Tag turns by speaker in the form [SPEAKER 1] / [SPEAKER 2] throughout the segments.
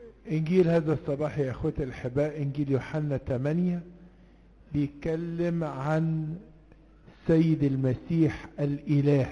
[SPEAKER 1] إنجيل هذا الصباح يا أخوتي الأحباء إنجيل يوحنا 8 بيتكلم عن سيد المسيح الإله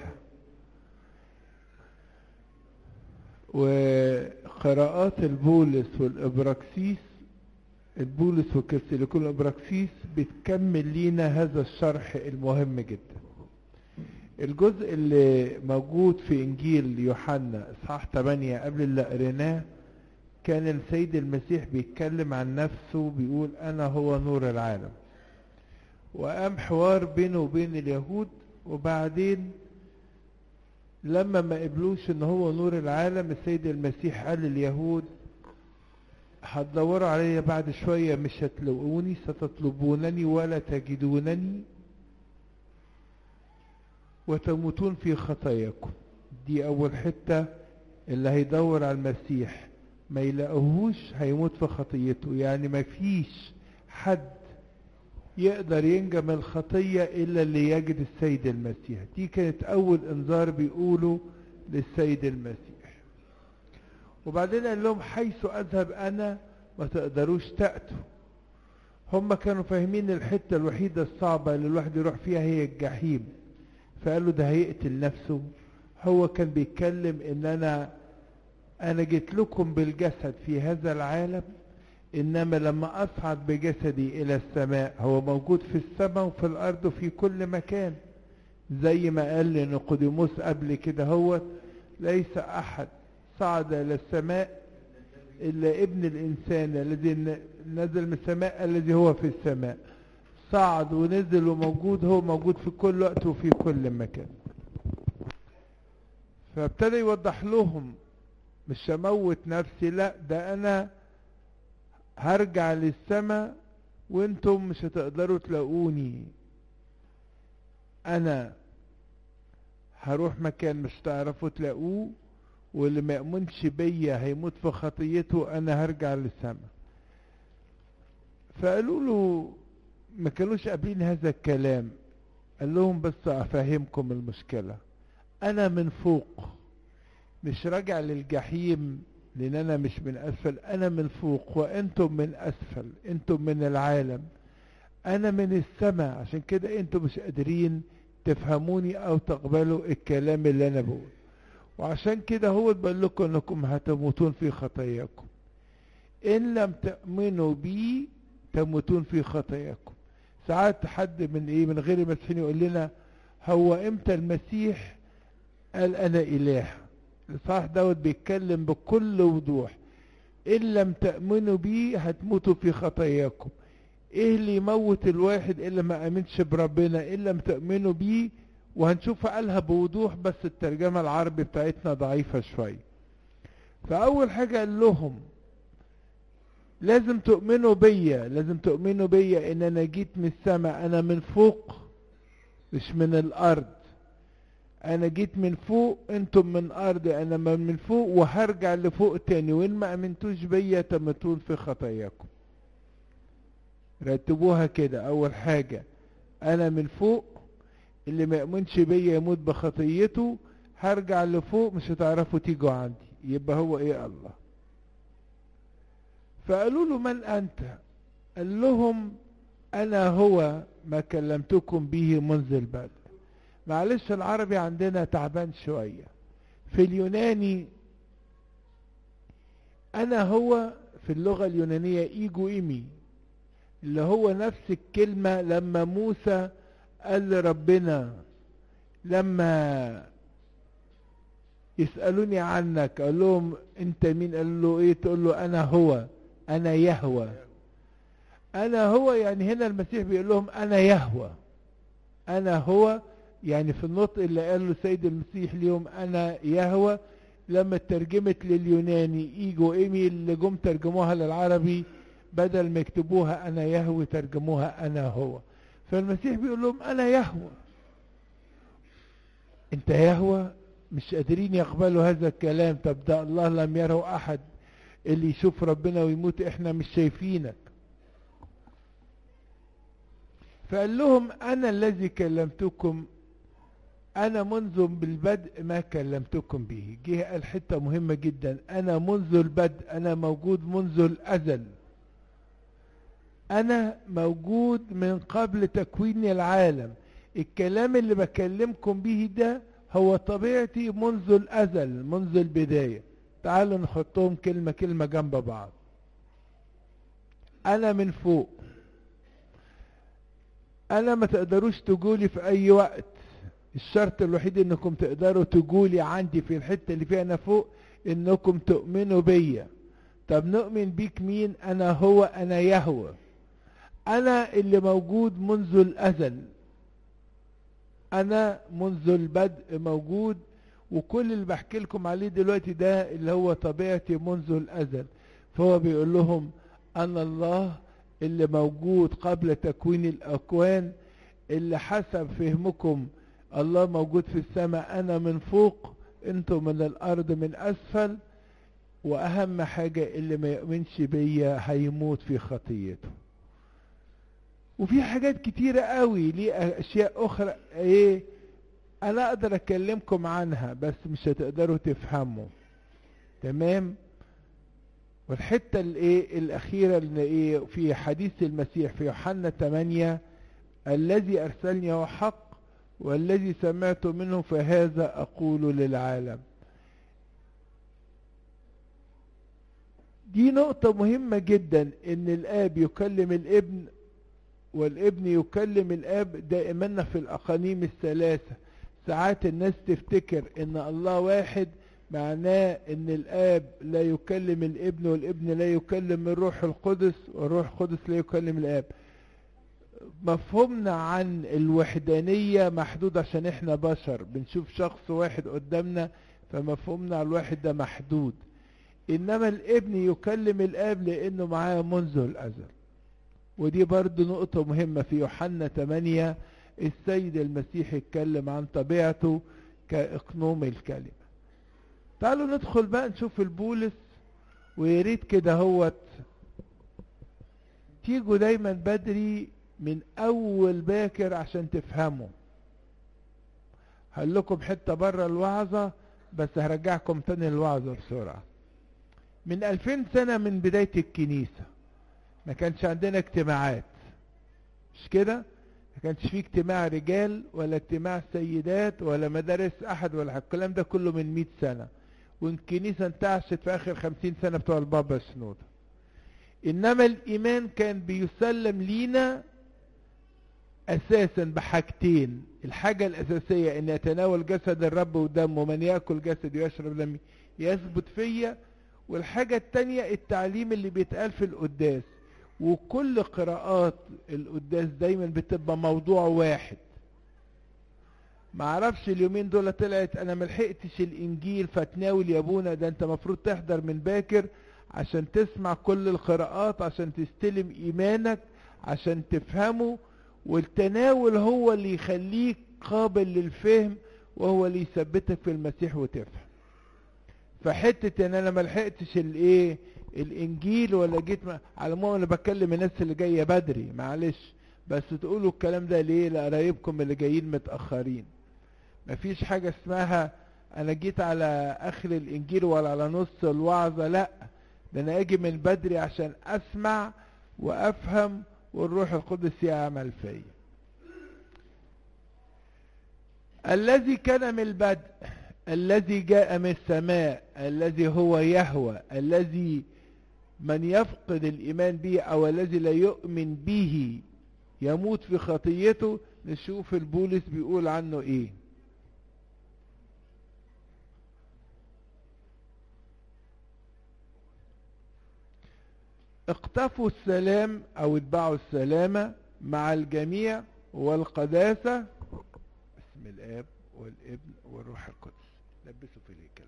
[SPEAKER 1] وقراءات البولس والإبراكسيس البولس والكسيليكون الإبراكسيس بتكمل لينا هذا الشرح المهم جدا الجزء اللي موجود في إنجيل يوحنا إصحاح 8 قبل اللي قريناه كان السيد المسيح بيتكلم عن نفسه بيقول أنا هو نور العالم وقام حوار بينه وبين اليهود وبعدين لما ما قبلوش ان هو نور العالم السيد المسيح قال لليهود هتدوروا عليا بعد شوية مش هتلاقوني ستطلبونني ولا تجدونني وتموتون في خطاياكم دي اول حتة اللي هيدور على المسيح ما يلاقوهوش هيموت في خطيته يعني ما فيش حد يقدر ينجى من الخطية إلا اللي يجد السيد المسيح دي كانت أول إنذار بيقوله للسيد المسيح وبعدين قال لهم حيث أذهب أنا ما تقدروش تأتوا هم كانوا فاهمين الحتة الوحيدة الصعبة اللي الواحد يروح فيها هي الجحيم فقالوا ده هيقتل نفسه هو كان بيتكلم ان انا انا جيت لكم بالجسد في هذا العالم انما لما اصعد بجسدي الى السماء هو موجود في السماء وفي الارض وفي كل مكان زي ما قال لنقوديموس قبل كده هو ليس احد صعد الى السماء الا ابن الانسان الذي نزل من السماء الذي هو في السماء صعد ونزل وموجود هو موجود في كل وقت وفي كل مكان فابتدى يوضح لهم مش هموت نفسي لا ده انا هرجع للسماء وانتم مش هتقدروا تلاقوني انا هروح مكان مش تعرفوا تلاقوه واللي ما يؤمنش بيا هيموت في خطيته انا هرجع للسماء فقالوا له ما كانوش قابلين هذا الكلام قال لهم بس افهمكم المشكلة انا من فوق مش راجع للجحيم لان انا مش من اسفل انا من فوق وانتم من اسفل انتم من العالم انا من السماء عشان كده انتم مش قادرين تفهموني او تقبلوا الكلام اللي انا بقول وعشان كده هو بقول لكم انكم هتموتون في خطاياكم ان لم تؤمنوا بي تموتون في خطاياكم ساعات حد من ايه من غير المسيحيين يقول لنا هو امتى المسيح قال انا اله الصح دوت بيتكلم بكل وضوح ان لم تأمنوا بيه هتموتوا في خطاياكم ايه اللي يموت الواحد اللي ما امنش بربنا ان لم تأمنوا بيه وهنشوف قالها بوضوح بس الترجمة العربي بتاعتنا ضعيفة شوية فاول حاجة قال لهم لازم تؤمنوا بيا لازم تؤمنوا بيا ان انا جيت من السماء انا من فوق مش من الارض انا جيت من فوق انتم من ارض انا من فوق وهرجع لفوق تاني وان ما امنتوش بيا تموتون في خطاياكم رتبوها كده اول حاجة انا من فوق اللي ما يؤمنش بيا يموت بخطيته هرجع لفوق مش هتعرفوا تيجوا عندي يبقى هو ايه الله فقالوا له من انت قال لهم انا هو ما كلمتكم به منذ البدء معلش العربي عندنا تعبان شوية في اليوناني انا هو في اللغة اليونانية ايجو ايمي اللي هو نفس الكلمة لما موسى قال لربنا لما يسألوني عنك قال لهم انت مين قال له ايه تقول له انا هو انا يهوى انا هو يعني هنا المسيح بيقول لهم انا يهوى انا هو يعني في النطق اللي قاله سيد المسيح ليهم انا يهوى لما ترجمت لليوناني ايجو ايمي اللي جم ترجموها للعربي بدل ما يكتبوها انا يهوى ترجموها انا هو فالمسيح بيقول لهم انا يهوى انت يهوى مش قادرين يقبلوا هذا الكلام طب ده الله لم يره احد اللي يشوف ربنا ويموت احنا مش شايفينك فقال لهم انا الذي كلمتكم انا منذ بالبدء ما كلمتكم به جه قال حته مهمه جدا انا منذ البدء انا موجود منذ الازل انا موجود من قبل تكوين العالم الكلام اللي بكلمكم به ده هو طبيعتي منذ الازل منذ البدايه تعالوا نحطهم كلمه كلمه جنب بعض انا من فوق انا ما تقدروش تقولي في اي وقت الشرط الوحيد انكم تقدروا تقولي عندي في الحتة اللي فيها انا فوق انكم تؤمنوا بيا طب نؤمن بيك مين انا هو انا يهوى انا اللي موجود منذ الازل انا منذ البدء موجود وكل اللي بحكي لكم عليه دلوقتي ده اللي هو طبيعتي منذ الازل فهو بيقول لهم انا الله اللي موجود قبل تكوين الاكوان اللي حسب فهمكم الله موجود في السماء انا من فوق انتم من الارض من اسفل واهم حاجة اللي ما يؤمنش بيا هيموت في خطيته وفي حاجات كتيرة قوي ليه اشياء اخرى ايه انا اقدر اكلمكم عنها بس مش هتقدروا تفهموا تمام والحتة الايه الاخيرة اللي ايه في حديث المسيح في يوحنا 8 الذي ارسلني هو حق والذي سمعت منه فهذا اقول للعالم دي نقطة مهمة جدا ان الاب يكلم الابن والابن يكلم الاب دائما في الاقانيم الثلاثة ساعات الناس تفتكر ان الله واحد معناه ان الاب لا يكلم الابن والابن لا يكلم الروح القدس والروح القدس لا يكلم الاب مفهومنا عن الوحدانية محدود عشان احنا بشر بنشوف شخص واحد قدامنا فمفهومنا على الواحد ده محدود انما الابن يكلم الاب لانه معاه منذ الازل ودي برضو نقطة مهمة في يوحنا 8 السيد المسيح اتكلم عن طبيعته كاقنوم الكلمة تعالوا ندخل بقى نشوف البولس وياريت كده هوت تيجوا دايما بدري من اول باكر عشان تفهموا هقول لكم حته بره الوعظه بس هرجعكم تاني الوعظه بسرعه من ألفين سنة من بداية الكنيسة ما كانش عندنا اجتماعات مش كده ما كانش فيه اجتماع رجال ولا اجتماع سيدات ولا مدارس أحد ولا حاجة الكلام ده كله من مئة سنة والكنيسة انتعشت في آخر خمسين سنة بتوع البابا شنودة إنما الإيمان كان بيسلم لينا أساسا بحاجتين الحاجة الأساسية أن يتناول جسد الرب ودمه من يأكل جسد ويشرب دمي يثبت فيا والحاجة التانية التعليم اللي بيتقال في القداس وكل قراءات القداس دايما بتبقى موضوع واحد معرفش اليومين دول طلعت انا ملحقتش الانجيل فتناول يا ابونا ده انت مفروض تحضر من باكر عشان تسمع كل القراءات عشان تستلم ايمانك عشان تفهمه والتناول هو اللي يخليك قابل للفهم وهو اللي يثبتك في المسيح وتفهم فحتة ان انا ملحقتش الايه الانجيل ولا جيت ما على العموم انا بكلم الناس اللي جاية بدري معلش بس تقولوا الكلام ده ليه لقرايبكم اللي جايين متأخرين مفيش حاجة اسمها انا جيت على اخر الانجيل ولا على نص الوعظة لا ده انا اجي من بدري عشان اسمع وافهم والروح القدس يعمل فيا الذي كان من البدء الذي جاء من السماء الذي هو يهوى الذي من يفقد الإيمان به أو الذي لا يؤمن به يموت في خطيته نشوف البولس بيقول عنه إيه اقتفوا السلام أو اتبعوا السلامة مع الجميع والقداسة باسم الآب والابن والروح القدس لبسوا في الهيكل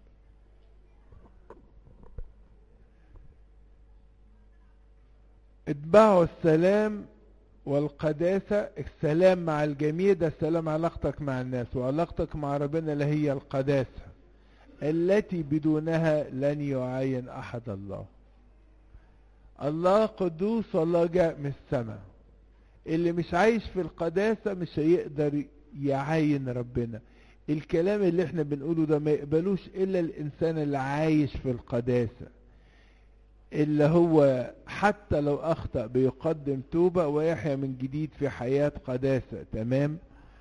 [SPEAKER 1] اتبعوا السلام والقداسة السلام مع الجميع ده السلام علاقتك مع الناس وعلاقتك مع ربنا اللي هي القداسة التي بدونها لن يعين أحد الله الله قدوس والله جاء من السماء اللي مش عايش في القداسة مش هيقدر يعاين ربنا الكلام اللي احنا بنقوله ده ما يقبلوش الا الانسان اللي عايش في القداسة اللي هو حتى لو اخطأ بيقدم توبة ويحيا من جديد في حياة قداسة تمام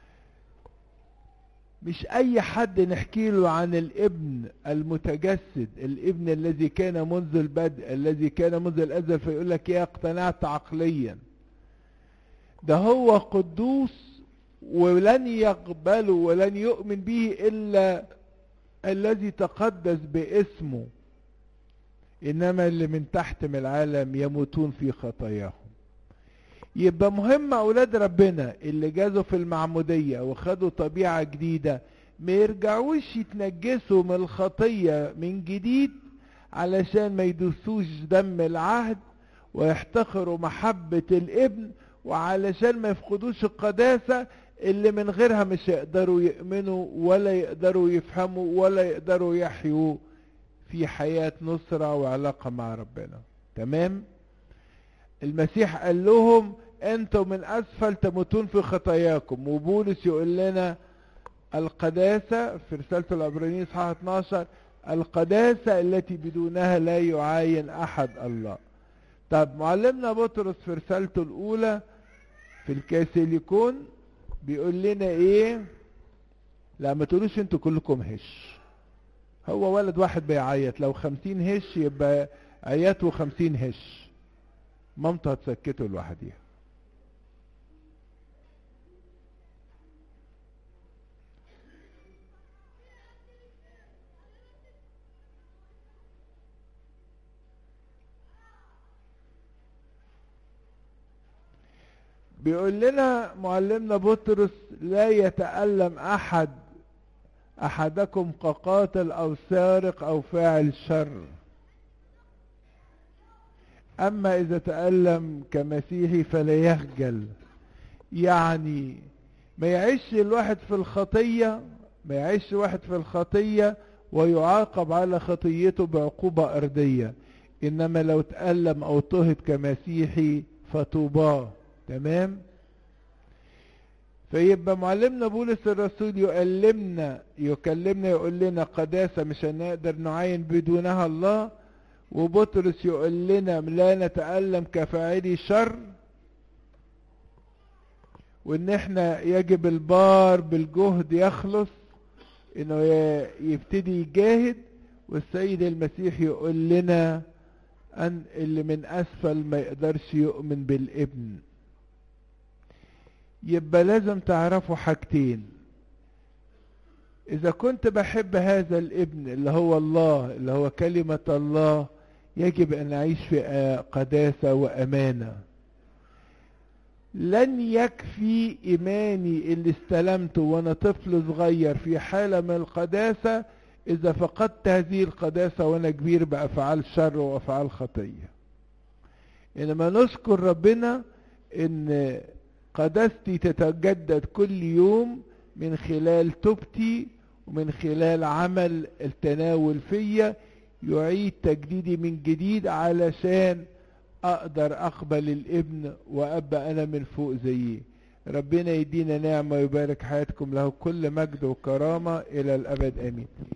[SPEAKER 1] مش اي حد نحكي له عن الابن المتجسد الابن الذي كان منذ البدء الذي كان منذ الازل فيقول لك يا اقتنعت عقليا ده هو قدوس ولن يقبله ولن يؤمن به الا الذي تقدس باسمه انما اللي من تحت من العالم يموتون في خطاياهم يبقى مهم اولاد ربنا اللي جازوا في المعمودية وخدوا طبيعة جديدة ما يرجعوش يتنجسوا من الخطية من جديد علشان ما يدوسوش دم العهد ويحتقروا محبة الابن وعلشان ما يفقدوش القداسة اللي من غيرها مش يقدروا يؤمنوا ولا يقدروا يفهموا ولا يقدروا يحيوا في حياة نصرة وعلاقة مع ربنا تمام المسيح قال لهم انتم من اسفل تموتون في خطاياكم وبولس يقول لنا القداسة في رسالة العبرانيين اصحاح 12 القداسة التي بدونها لا يعاين احد الله طب معلمنا بطرس في رسالته الاولى في الكاسيليكون بيقول لنا ايه لا ما تقولوش انتوا كلكم هش هو ولد واحد بيعيط لو خمسين هش يبقى عياته خمسين هش مامته هتسكته لوحديها بيقول لنا معلمنا بطرس لا يتألم أحد أحدكم كقاتل أو سارق أو فاعل شر أما إذا تألم كمسيحي فلا يخجل يعني ما يعيش الواحد في الخطية ما يعيش واحد في الخطية ويعاقب على خطيته بعقوبة أرضية إنما لو تألم أو طهد كمسيحي فطوباه تمام فيبقى معلمنا بولس الرسول يؤلمنا يكلمنا يقول لنا قداسة مش هنقدر نعين بدونها الله وبطرس يقول لنا لا نتألم كفاعلي شر وان احنا يجب البار بالجهد يخلص انه يبتدي يجاهد والسيد المسيح يقول لنا ان اللي من اسفل ما يقدرش يؤمن بالابن يبقى لازم تعرفوا حاجتين اذا كنت بحب هذا الابن اللي هو الله اللي هو كلمة الله يجب ان اعيش في قداسة وامانة لن يكفي ايماني اللي استلمته وانا طفل صغير في حالة من القداسة اذا فقدت هذه القداسة وانا كبير بافعال شر وافعال خطية انما نشكر ربنا ان قداستي تتجدد كل يوم من خلال توبتي ومن خلال عمل التناول فيا يعيد تجديدي من جديد علشان اقدر اقبل الابن وابقى انا من فوق زيه ربنا يدينا نعمة ويبارك حياتكم له كل مجد وكرامة الى الابد امين